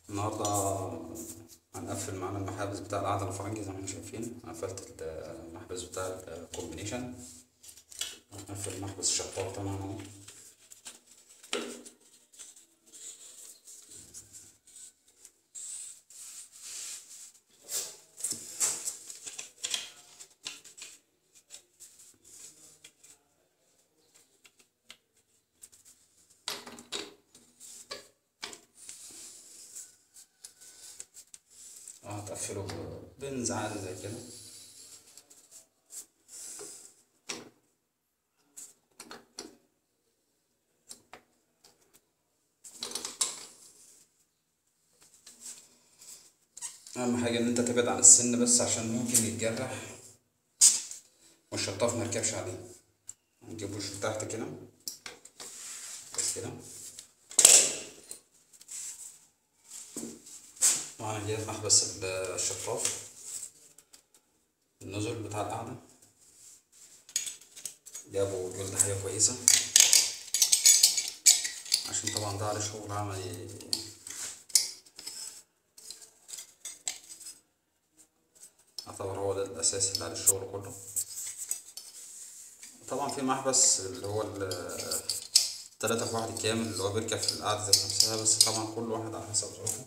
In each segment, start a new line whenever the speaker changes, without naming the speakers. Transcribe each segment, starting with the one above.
النهاردة هنقفل معانا المحابس بتاع القعدة الفرنجي زي ما احنا شايفين قفلت المحبس بتاع الكومبينيشن هنقفل محبس الشفاط طبعا اهو وهتقفله بنز عادي زي كده اهم حاجه ان انت تبعد عن السن بس عشان ممكن يتجرح والشطاف مركبش عليه هنجيبه شوف تحت كده بس كده وانا جايب محبس الشفاف النزل بتاع القعدة جابوا جلد حاجة كويسة عشان طبعا ده عليه شغل عملي اعتبر هو ده الاساس اللي عليه الشغل كله طبعا في محبس اللي هو التلاتة في واحد كامل اللي هو بيركب في القعدة ذات نفسها بس طبعا كل واحد على حسب ظروفه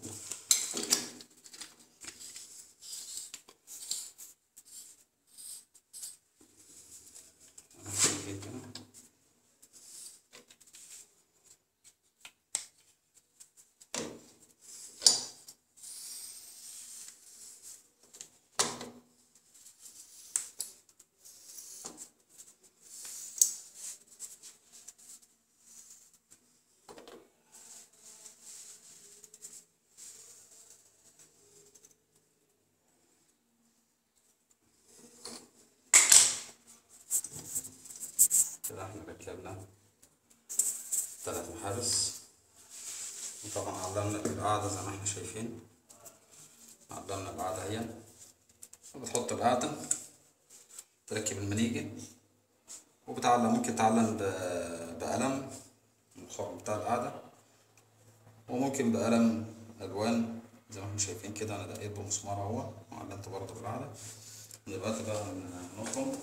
كده احنا ركبنا تلات محابس وطبعا علمنا القاعدة زي ما احنا شايفين علمنا القاعدة اهي وبتحط القاعدة تركب المنيجة وبتعلم ممكن تعلم بقلم الخرم بتاع القاعدة وممكن بقلم ألوان زي ما احنا شايفين كده أنا دقيت بمسمار اهو وعلمت برضه بالقاعدة دلوقتي بقى نخرم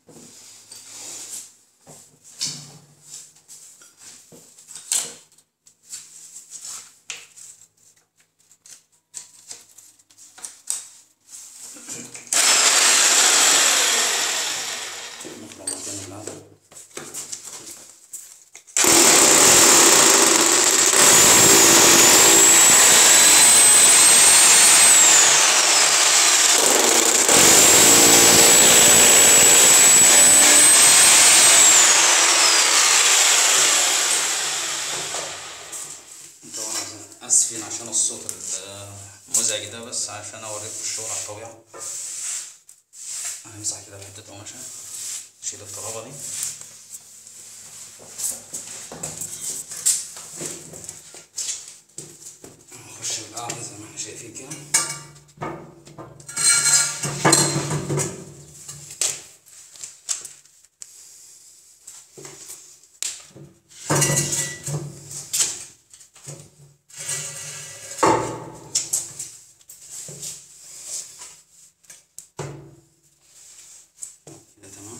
اسفين عشان الصوت المزعج ده بس عشان اوريكم الشغل على الطبيعة هنمسح كده بحتة قماشة نشيل الترابة دي نخش بالقعدة زي ما احنا شايفين كده كده تمام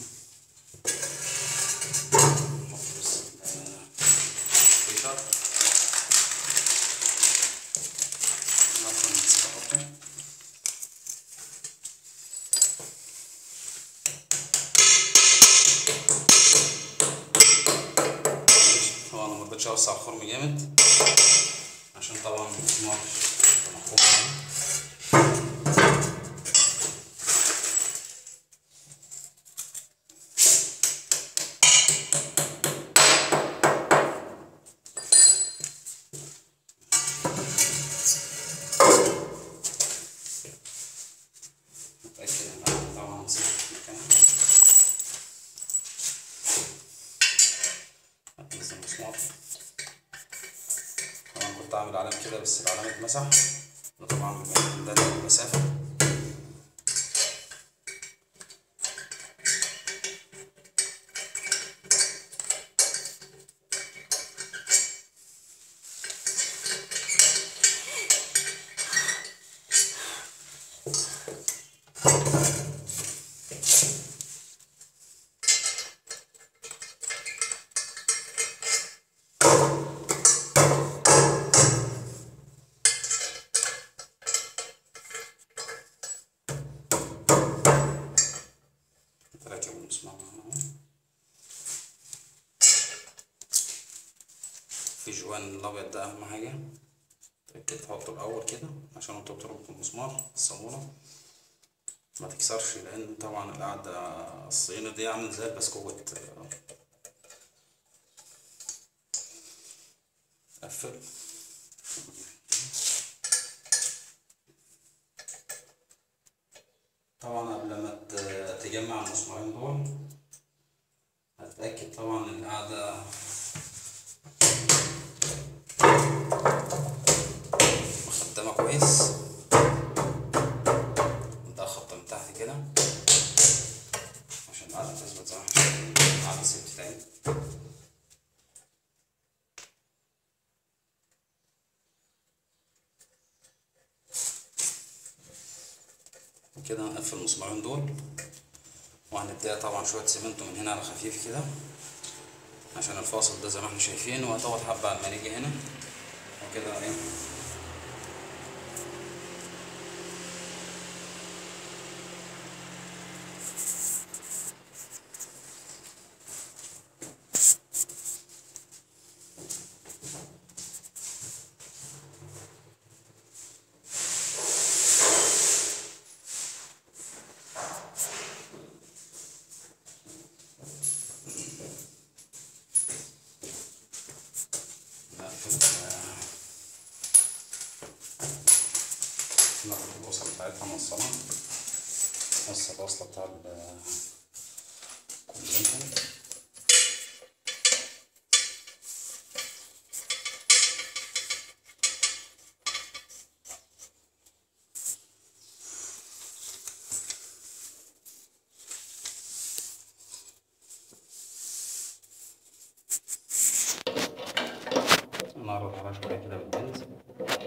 نحط بس الفيشر نقفل نسيب احطه هو انا مرضتش اوسع الخرم جامد عشان طبعا المسمار مخروم يعني متأكد إن أنا طبعا نسيت مكانها هتنزل المسمار طبعا كنت أعمل علامة كده بس العلامة اتمسح وطبعا ده المسافة الالوان الابيض ده اهم حاجه تأكد تحطه الاول كده عشان انت بتربط المسمار الصامولة ما تكسرش لان طبعا القعدة الصيني دي عامل زي البسكوت قفل طبعا قبل ما ت- تجمع المسمارين دول هتتأكد طبعا القعدة مخدمة كويس ده خط من تحت كده عشان القعدة تثبت زي ما احنا شايفين القعدة ثبتت اهي كده هنقفل المسمارين دول وهنديها طبعا شوية سمنت من هنا على خفيف كده عشان الفاصل ده زي ما احنا شايفين وهتقعد حبة على ما نيجي هنا وكده ايه نقفل ناخد الوصلة بتاعتها نوصلها نوصل الوصلة بتاع الكمبيوتر نعرض عليها شوية كده بالبنز